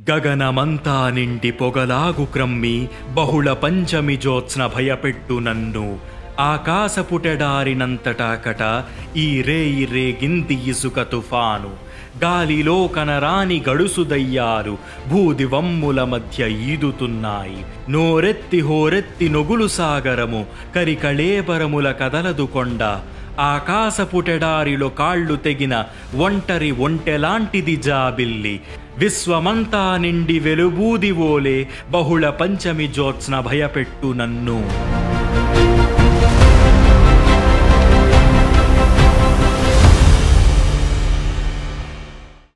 గగనమంతా నిండి పొగలాగు క్రమ్మి బహుళ పంచమి జ్యోత్స్న భయపెట్టు నన్ను ఆకాశపుటెడారినంతటా కట ఈ రేయి రేగింది ఇసుక తుఫాను గాలిలో కనరాని గడుసు దయ్యాలు భూదివమ్ముల మధ్య ఈదుతున్నాయి నోరెత్తి హోరెత్తి నొగులు సాగరము కరికళేబరముల కదలదు కొండ ఆకాశపుటెడారిలో కాళ్ళు తెగిన ఒంటరి ఒంటెలాంటిది జాబిల్లి విశ్వమంతా నిండి వెలుబూది ఓలే బహుళ పంచమి జ్యోత్స్న భయపెట్టు నన్ను